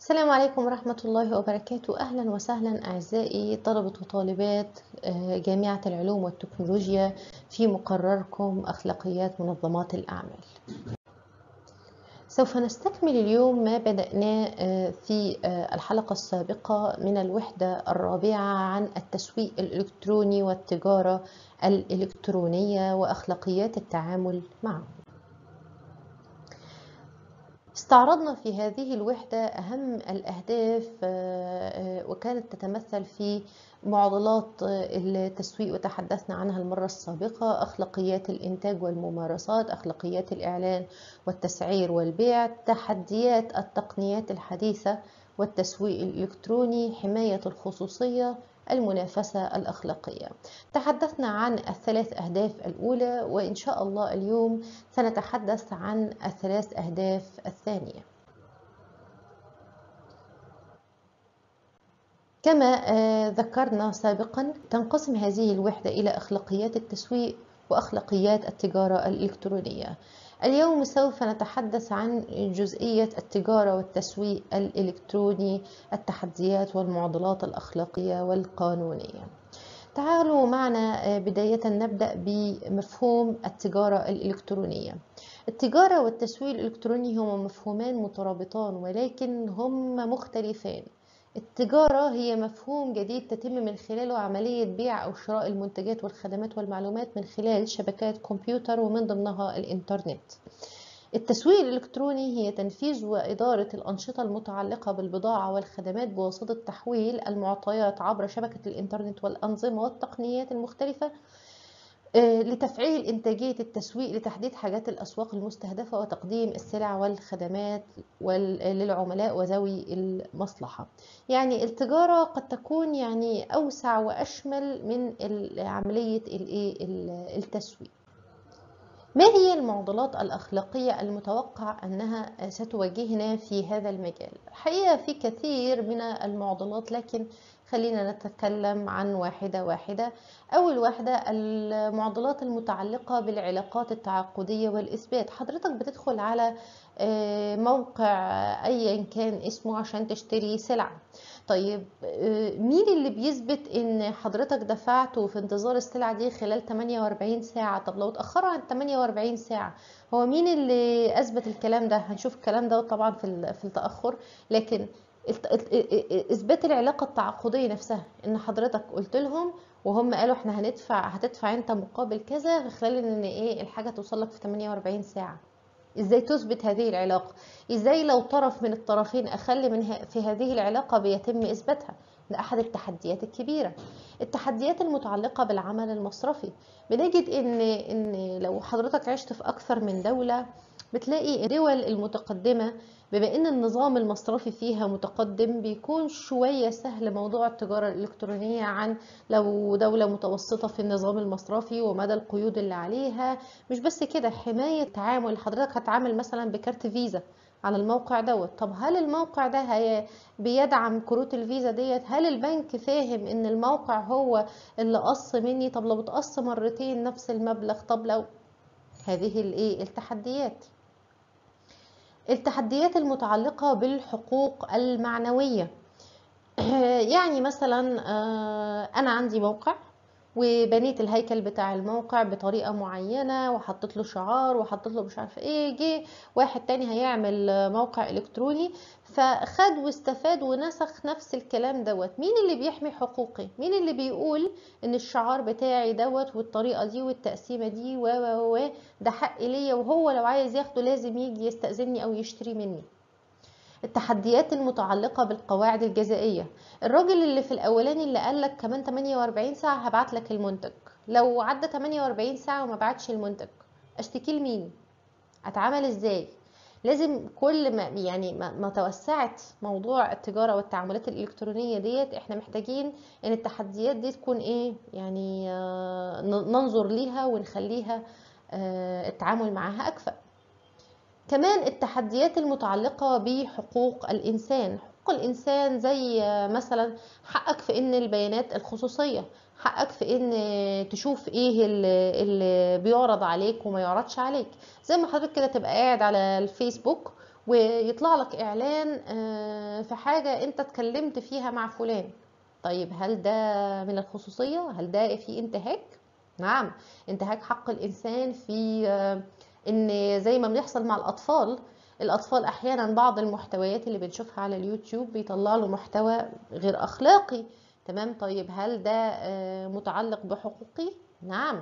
السلام عليكم ورحمة الله وبركاته أهلا وسهلا أعزائي طلبة وطالبات جامعة العلوم والتكنولوجيا في مقرركم أخلاقيات منظمات الأعمال سوف نستكمل اليوم ما بدأناه في الحلقة السابقة من الوحدة الرابعة عن التسويق الإلكتروني والتجارة الإلكترونية وأخلاقيات التعامل معه استعرضنا في هذه الوحدة أهم الأهداف وكانت تتمثل في معضلات التسويق وتحدثنا عنها المرة السابقة أخلاقيات الإنتاج والممارسات أخلاقيات الإعلان والتسعير والبيع تحديات التقنيات الحديثة والتسويق الإلكتروني حماية الخصوصية المنافسة الأخلاقية تحدثنا عن الثلاث أهداف الأولى وإن شاء الله اليوم سنتحدث عن الثلاث أهداف الثانية كما ذكرنا سابقا تنقسم هذه الوحدة إلى أخلاقيات التسويق وأخلاقيات التجارة الإلكترونية اليوم سوف نتحدث عن جزئية التجارة والتسويق الإلكتروني التحديات والمعضلات الأخلاقية والقانونية تعالوا معنا بداية نبدأ بمفهوم التجارة الإلكترونية التجارة والتسويق الإلكتروني هما مفهومان مترابطان ولكن هما مختلفان التجارة هي مفهوم جديد تتم من خلاله عملية بيع أو شراء المنتجات والخدمات والمعلومات من خلال شبكات كمبيوتر ومن ضمنها الإنترنت التسويق الإلكتروني هي تنفيذ وإدارة الأنشطة المتعلقة بالبضاعة والخدمات بواسطة تحويل المعطيات عبر شبكة الإنترنت والأنظمة والتقنيات المختلفة لتفعيل إنتاجية التسويق لتحديد حاجات الأسواق المستهدفة وتقديم السلع والخدمات للعملاء وذوي المصلحة يعني التجارة قد تكون يعني أوسع وأشمل من عملية التسويق ما هي المعضلات الأخلاقية المتوقع أنها ستواجهنا في هذا المجال؟ الحقيقة في كثير من المعضلات لكن خلينا نتكلم عن واحدة واحدة أول واحدة المعضلات المتعلقة بالعلاقات التعاقدية والإثبات حضرتك بتدخل على موقع أيا كان اسمه عشان تشتري سلعة طيب مين اللي بيثبت ان حضرتك دفعت وفي انتظار السلعة دي خلال 48 ساعة طب لو اتأخروا عن 48 ساعة هو مين اللي اثبت الكلام ده هنشوف الكلام ده طبعا في في التأخر لكن اثبات العلاقة التعاقدية نفسها ان حضرتك قلت لهم وهم قالوا احنا هندفع هتدفع انت مقابل كذا في خلال ان ايه الحاجة توصل لك في 48 ساعة ازاي تثبت هذه العلاقة ازاي لو طرف من الطرفين اخل من في هذه العلاقة بيتم اثباتها ده احد التحديات الكبيرة التحديات المتعلقة بالعمل المصرفي بنجد ان ان لو حضرتك عشت في اكثر من دولة بتلاقي الدول المتقدمة بما ان النظام المصرفي فيها متقدم بيكون شوية سهل موضوع التجارة الإلكترونية عن لو دولة متوسطة في النظام المصرفي ومدى القيود اللي عليها مش بس كده حماية تعامل حضرتك هتعامل مثلا بكارت فيزا على الموقع دوت طب هل الموقع ده هي بيدعم كروت الفيزا ديت هل البنك فاهم ان الموقع هو اللي قص مني طب لو اتقص مرتين نفس المبلغ طب لو هذه الايه التحديات التحديات المتعلقة بالحقوق المعنوية يعني مثلا أنا عندي موقع وبنيت الهيكل بتاع الموقع بطريقة معينة وحطيت له شعار وحطيت له مش عارفه ايه جه واحد تاني هيعمل موقع الكتروني فخد واستفاد ونسخ نفس الكلام دوت مين اللي بيحمي حقوقي مين اللي بيقول ان الشعار بتاعي دوت والطريقه دي والتقسيمه دي و و و ده حق ليا وهو لو عايز ياخده لازم يجي يستأذني او يشتري مني التحديات المتعلقة بالقواعد الجزائية الراجل اللي في الأولاني اللي قال لك كمان 48 ساعة هبعت لك المنتج لو عدى 48 ساعة وما بعتش المنتج اشتكي لمين اتعامل ازاي لازم كل ما يعني ما توسعت موضوع التجاره والتعاملات الالكترونيه ديت احنا محتاجين ان التحديات دي تكون ايه يعني ننظر ليها ونخليها التعامل معاها اكفأ كمان التحديات المتعلقة بحقوق الإنسان حقوق الإنسان زي مثلا حقك في إن البيانات الخصوصية حقك في ان تشوف ايه اللي, اللي بيعرض عليك وما يعرضش عليك زي ما حضرتك كده تبقى قاعد على الفيسبوك ويطلع لك اعلان آه، في حاجة انت اتكلمت فيها مع فلان طيب هل ده من الخصوصية هل ده في انتهاك نعم انتهاك حق الانسان في آه، ان زي ما بيحصل مع الاطفال الاطفال احيانا بعض المحتويات اللي بنشوفها على اليوتيوب بيطلع له محتوى غير اخلاقي تمام طيب هل ده آه، متعلق بحقوقي نعم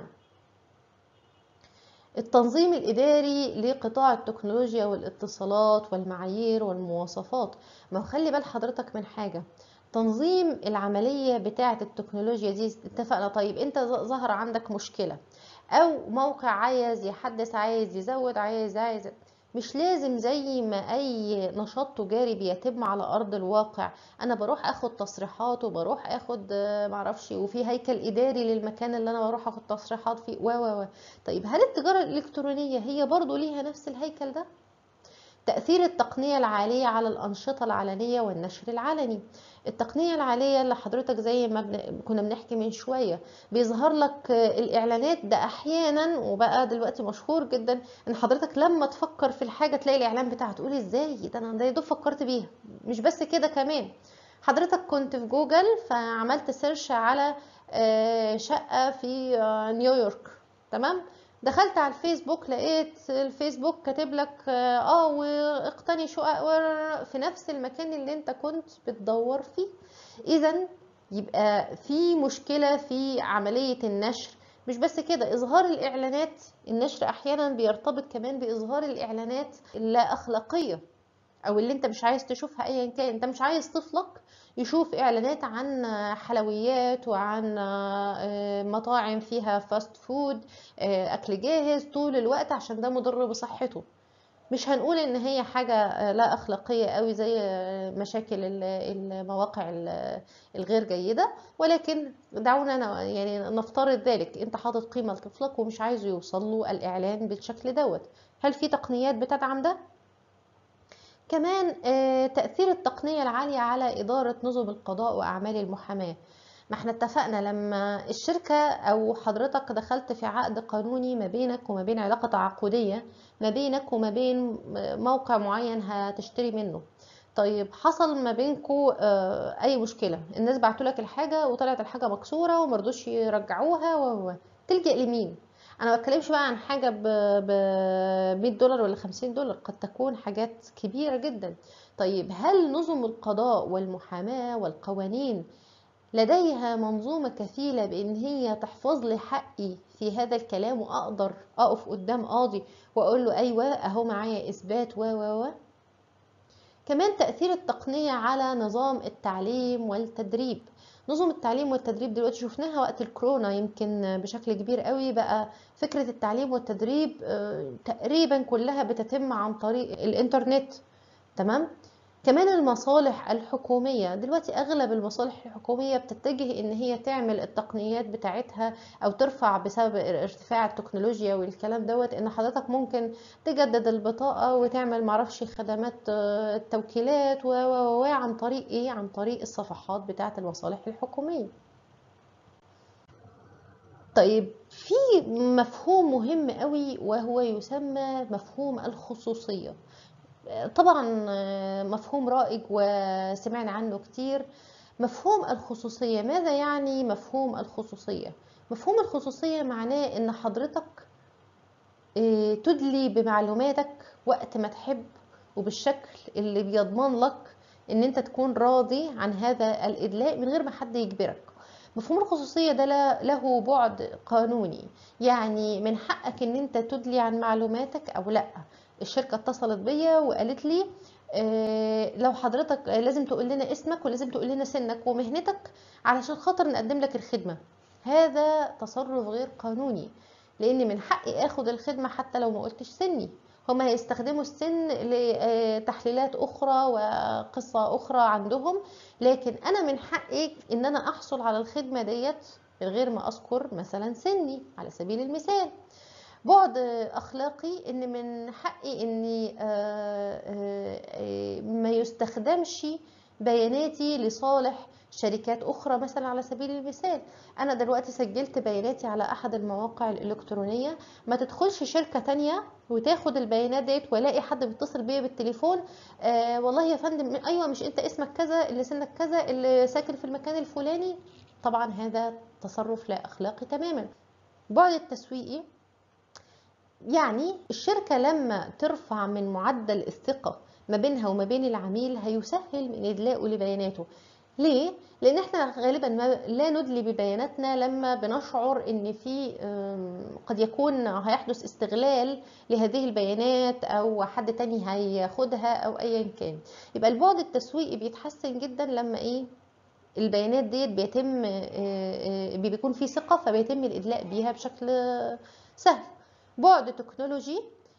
التنظيم الإداري لقطاع التكنولوجيا والاتصالات والمعايير والمواصفات ما هو خلي بال حضرتك من حاجة تنظيم العملية بتاعة التكنولوجيا دي اتفقنا طيب انت ظهر عندك مشكلة او موقع عايز يحدث عايز يزود عايز عايز مش لازم زي ما اي نشاط تجاري بيتم على ارض الواقع انا بروح اخد تصريحات وبروح اخد آه، معرفش وفي هيكل اداري للمكان اللي انا بروح اخد تصريحات فيه و و و طيب هل التجاره الالكترونيه هي برضو ليها نفس الهيكل ده تأثير التقنية العالية على الأنشطة العلنية والنشر العلني التقنية العالية اللي حضرتك زي ما بن... كنا بنحكي من شوية بيظهر لك الإعلانات ده أحيانا وبقى دلوقتي مشهور جدا إن حضرتك لما تفكر في الحاجة تلاقي الإعلان بتاعها تقول إزاي ده أنا ده يا دوب فكرت بيها مش بس كده كمان حضرتك كنت في جوجل فعملت سيرش على آه، شقة في آه، نيويورك تمام دخلت على الفيسبوك لقيت الفيسبوك كاتب لك اه واقتني شقق ور- في نفس المكان اللي انت كنت بتدور فيه اذا يبقى في مشكلة في عملية النشر مش بس كده اظهار الاعلانات النشر احيانا بيرتبط كمان باظهار الاعلانات اللا اخلاقية او اللي انت مش عايز تشوفها ايا كان انت مش عايز طفلك يشوف اعلانات عن حلويات وعن آه، مطاعم فيها فاست فود آه، اكل جاهز طول الوقت عشان ده مضر بصحته مش هنقول ان هي حاجة آه، لا اخلاقية قوي زي آه، مشاكل ال- المواقع ال- الغير جيدة ولكن دعونا ن- يعني نفترض ذلك انت حاطط قيمة لطفلك ومش عايزه يوصل له الاعلان بالشكل دوت هل في تقنيات بتدعم ده كمان آه، تأثير التقنية العالية على إدارة نظم القضاء وأعمال المحاماة ما احنا اتفقنا لما الشركة أو حضرتك دخلت في عقد قانوني ما بينك وما بين علاقة تعاقدية ما بينك وما بين موقع معين هتشتري منه طيب حصل ما بينكو آه، أي مشكلة الناس بعتوا لك الحاجة وطلعت الحاجة مكسورة ومرضوش يرجعوها و... و- تلجأ لمين؟ انا ما بتكلمش بقى عن حاجه ب ب 100 دولار ولا 50 دولار قد تكون حاجات كبيره جدا طيب هل نظم القضاء والمحاماه والقوانين لديها منظومه كفيله بان هي تحفظ لي حقي في هذا الكلام واقدر اقف قدام قاضي واقول له ايوه اهو معايا اثبات و و و كمان تأثير التقنية على نظام التعليم والتدريب نظم التعليم والتدريب دلوقتي شفناها وقت الكورونا يمكن بشكل كبير قوي بقى فكرة التعليم والتدريب آه، تقريبا كلها بتتم عن طريق الانترنت تمام كمان المصالح الحكومية دلوقتي أغلب المصالح الحكومية بتتجه إن هي تعمل التقنيات بتاعتها أو ترفع بسبب ارتفاع التكنولوجيا والكلام دوت إن حضرتك ممكن تجدد البطاقة وتعمل معرفش خدمات آه، التوكيلات و و و عن طريق إيه؟ عن طريق الصفحات بتاعة المصالح الحكومية طيب في مفهوم مهم قوي وهو يسمى مفهوم الخصوصية طبعا آه، مفهوم رائج وسمعنا عنه كتير مفهوم الخصوصية ماذا يعني مفهوم الخصوصية مفهوم الخصوصية معناه ان حضرتك آه، تدلي بمعلوماتك وقت ما تحب وبالشكل اللي بيضمن لك ان انت تكون راضي عن هذا الادلاء من غير ما حد يجبرك مفهوم الخصوصية ده لا- له بعد قانوني يعني من حقك ان انت تدلي عن معلوماتك او لا الشركة اتصلت بيا وقالت لي آه، لو حضرتك آه، لازم تقول لنا اسمك ولازم تقول لنا سنك ومهنتك علشان خاطر نقدم لك الخدمة هذا تصرف غير قانوني لان من حقي اخد الخدمة حتى لو ما قلتش سني هما هيستخدموا السن لتحليلات اخرى وقصة اخرى عندهم لكن انا من حقي ان انا احصل على الخدمة ديت من غير ما اذكر مثلا سني على سبيل المثال بعد اخلاقي ان من حقي اني آه، آه، آه، ما يستخدمش بياناتي لصالح شركات اخرى مثلا على سبيل المثال انا دلوقتي سجلت بياناتي على احد المواقع الالكترونيه ما تدخلش شركه تانية وتاخد البيانات ديت والاقي حد بيتصل بيا بالتليفون آه والله يا فندم ايوه مش انت اسمك كذا اللي سنك كذا اللي ساكن في المكان الفلاني طبعا هذا تصرف لا اخلاقي تماما بعد التسويقي يعني الشركة لما ترفع من معدل الثقة ما بينها وما بين العميل هيسهل من إدلاءه لبياناته ليه؟ لأن احنا غالبا ما لا ندلي ببياناتنا لما بنشعر إن في قد يكون هيحدث استغلال لهذه البيانات أو حد تاني هياخدها أو أيا كان يبقى البعد التسويقي بيتحسن جدا لما إيه البيانات ديت بيتم بيكون في ثقة فبيتم الإدلاء بيها بشكل سهل بعد تكنولوجي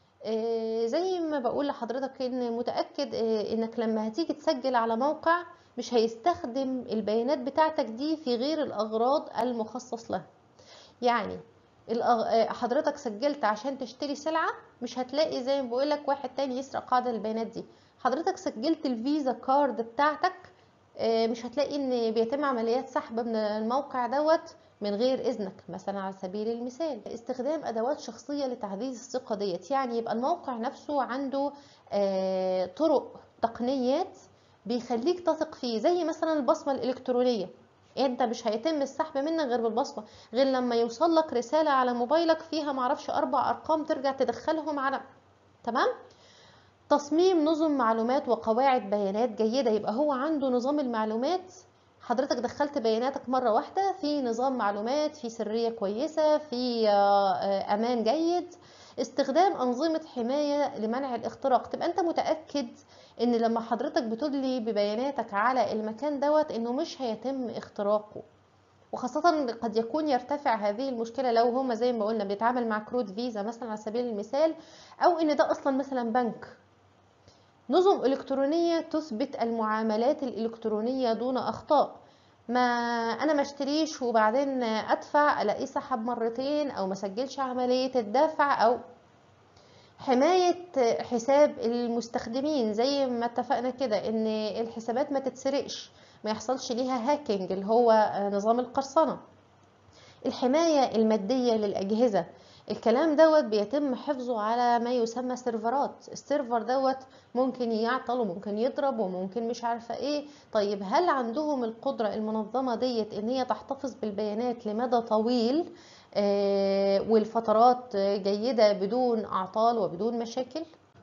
زي ما بقول لحضرتك ان متاكد انك لما هتيجي تسجل على موقع مش هيستخدم البيانات بتاعتك دي في غير الاغراض المخصص لها يعني حضرتك سجلت عشان تشتري سلعه مش هتلاقي زي ما بقول لك واحد تاني يسرق قاعده البيانات دي حضرتك سجلت الفيزا كارد بتاعتك مش هتلاقي ان بيتم عمليات سحب من الموقع دوت من غير اذنك مثلا على سبيل المثال استخدام ادوات شخصيه لتعزيز الثقه ديت يعني يبقى الموقع نفسه عنده آه طرق تقنيات بيخليك تثق فيه زي مثلا البصمه الالكترونيه انت مش هيتم السحب منك غير بالبصمه غير لما يوصل لك رساله على موبايلك فيها معرفش اربع ارقام ترجع تدخلهم على تمام تصميم نظم معلومات وقواعد بيانات جيده يبقى هو عنده نظام المعلومات حضرتك دخلت بياناتك مرة واحدة في نظام معلومات في سرية كويسة في أمان جيد استخدام أنظمة حماية لمنع الاختراق تبقى أنت متأكد إن لما حضرتك بتدلي ببياناتك على المكان دوت إنه مش هيتم اختراقه وخاصة قد يكون يرتفع هذه المشكلة لو هما زي ما قلنا بيتعامل مع كروت فيزا مثلا على سبيل المثال أو إن ده أصلا مثلا بنك نظم إلكترونية تثبت المعاملات الإلكترونية دون أخطاء ما أنا ما اشتريش وبعدين أدفع ألاقيه سحب مرتين أو ما سجلش عملية الدفع أو حماية حساب المستخدمين زي ما اتفقنا كده إن الحسابات ما تتسرقش ما يحصلش ليها هاكينج اللي هو نظام القرصنة الحماية المادية للأجهزة الكلام دوت بيتم حفظه على ما يسمى سيرفرات السيرفر دوت ممكن يعطل وممكن يضرب وممكن مش عارفه ايه طيب هل عندهم القدره المنظمه ديت ان هي تحتفظ بالبيانات لمدى طويل آه والفترات جيده بدون اعطال وبدون مشاكل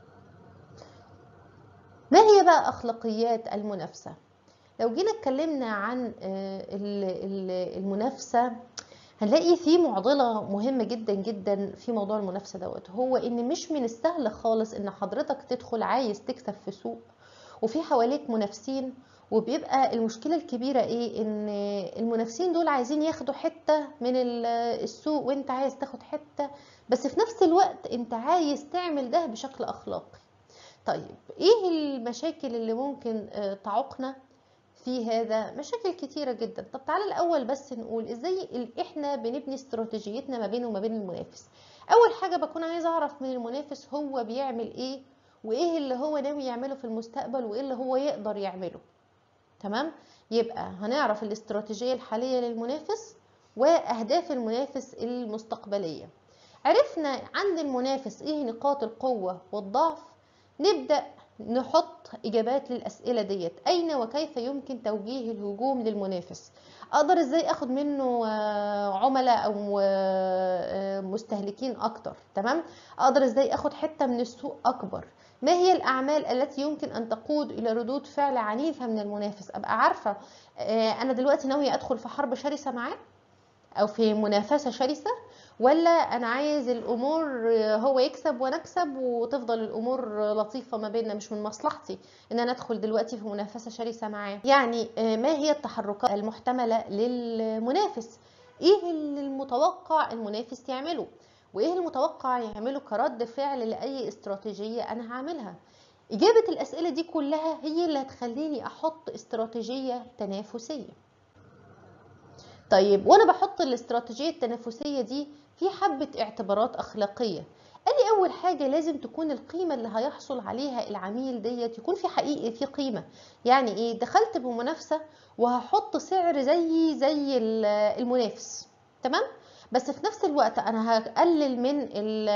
ما هي بقى اخلاقيات المنافسه لو جينا اتكلمنا عن آه المنافسه هنلاقي في معضلة مهمة جدا جدا في موضوع المنافسة دوت هو ان مش من السهل خالص ان حضرتك تدخل عايز تكسب في سوق وفي حواليك منافسين وبيبقى المشكلة الكبيرة ايه ان المنافسين دول عايزين ياخدوا حتة من السوق وانت عايز تاخد حتة بس في نفس الوقت انت عايز تعمل ده بشكل اخلاقي طيب ايه المشاكل اللي ممكن تعوقنا في هذا مشاكل كتيرة جدا طب تعالى الأول بس نقول إزاي إحنا بنبني استراتيجيتنا ما بينه وما بين المنافس أول حاجة بكون عايزة أعرف من المنافس هو بيعمل إيه وإيه اللي هو ناوي يعمله في المستقبل وإيه اللي هو يقدر يعمله تمام يبقى هنعرف الاستراتيجية الحالية للمنافس وأهداف المنافس المستقبلية عرفنا عند المنافس إيه نقاط القوة والضعف نبدأ نحط إجابات للأسئلة ديت أين وكيف يمكن توجيه الهجوم للمنافس أقدر إزاي أخد منه عملاء أو مستهلكين أكتر تمام أقدر إزاي أخد حتة من السوق أكبر ما هي الأعمال التي يمكن أن تقود إلى ردود فعل عنيفة من المنافس أبقى عارفة أنا دلوقتي ناوية أدخل في حرب شرسة معاه أو في منافسة شرسة ولا انا عايز الامور هو يكسب وانا اكسب وتفضل الامور لطيفه ما بيننا مش من مصلحتي ان انا ادخل دلوقتي في منافسه شرسه معاه يعني ما هي التحركات المحتمله للمنافس ايه اللي المتوقع المنافس يعمله وايه المتوقع يعمله كرد فعل لاي استراتيجيه انا هعملها اجابه الاسئله دي كلها هي اللي هتخليني احط استراتيجيه تنافسيه طيب وانا بحط الاستراتيجيه التنافسيه دي في حبه اعتبارات اخلاقيه قال لي اول حاجه لازم تكون القيمه اللي هيحصل عليها العميل ديت يكون في حقيقي في قيمه يعني ايه دخلت بمنافسه وهحط سعر زي زي المنافس تمام بس في نفس الوقت انا هقلل من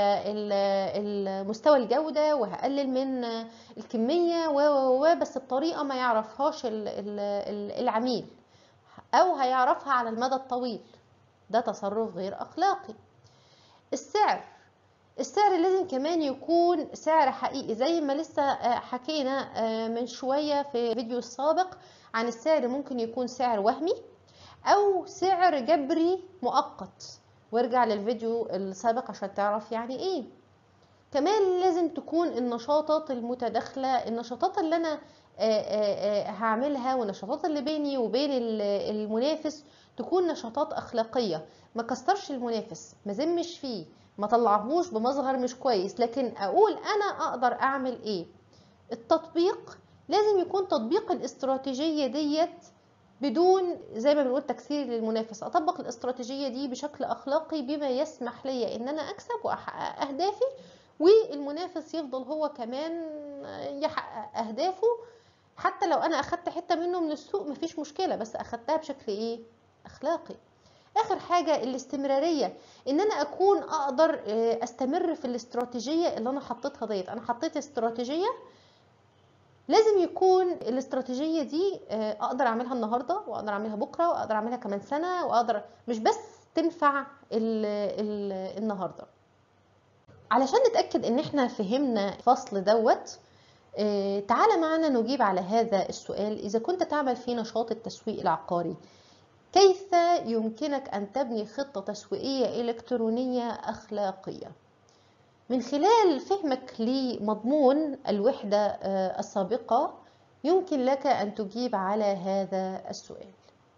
مستوى الجوده وهقلل من الكميه و بس بطريقه ما يعرفهاش العميل او هيعرفها على المدى الطويل ده تصرف غير اخلاقي السعر السعر لازم كمان يكون سعر حقيقي زي ما لسه حكينا من شويه في الفيديو السابق عن السعر ممكن يكون سعر وهمي او سعر جبري مؤقت وارجع للفيديو السابق عشان تعرف يعني ايه كمان لازم تكون النشاطات المتداخلة النشاطات اللي انا هعملها والنشاطات اللي بيني وبين المنافس تكون نشاطات اخلاقية ما كسرش المنافس ما زمش فيه ما طلعهوش بمظهر مش كويس لكن اقول انا اقدر اعمل ايه التطبيق لازم يكون تطبيق الاستراتيجية ديت بدون زي ما بنقول تكسير للمنافس اطبق الاستراتيجيه دي بشكل اخلاقي بما يسمح لي ان انا اكسب واحقق اهدافي والمنافس يفضل هو كمان يحقق اهدافه حتى لو انا اخدت حته منه من السوق مفيش مشكله بس اخدتها بشكل ايه اخلاقي اخر حاجه الاستمراريه ان انا اكون اقدر استمر في الاستراتيجيه اللي انا حطيتها ديت انا حطيت استراتيجيه لازم يكون الاستراتيجيه دي اقدر اعملها النهارده واقدر اعملها بكره واقدر اعملها كمان سنه واقدر مش بس تنفع ال ال النهارده علشان نتاكد ان احنا فهمنا الفصل دوت تعالى معنا نجيب على هذا السؤال اذا كنت تعمل في نشاط التسويق العقاري كيف يمكنك ان تبني خطه تسويقيه الكترونيه اخلاقيه من خلال فهمك لمضمون الوحدة السابقة يمكن لك أن تجيب على هذا السؤال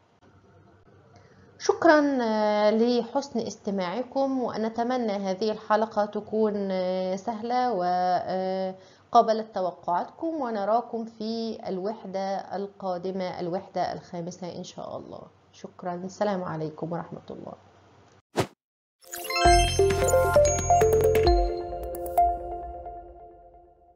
شكرا لحسن استماعكم ونتمنى هذه الحلقة تكون سهلة وقابلت توقعاتكم ونراكم في الوحدة القادمة الوحدة الخامسة إن شاء الله شكرا السلام عليكم ورحمة الله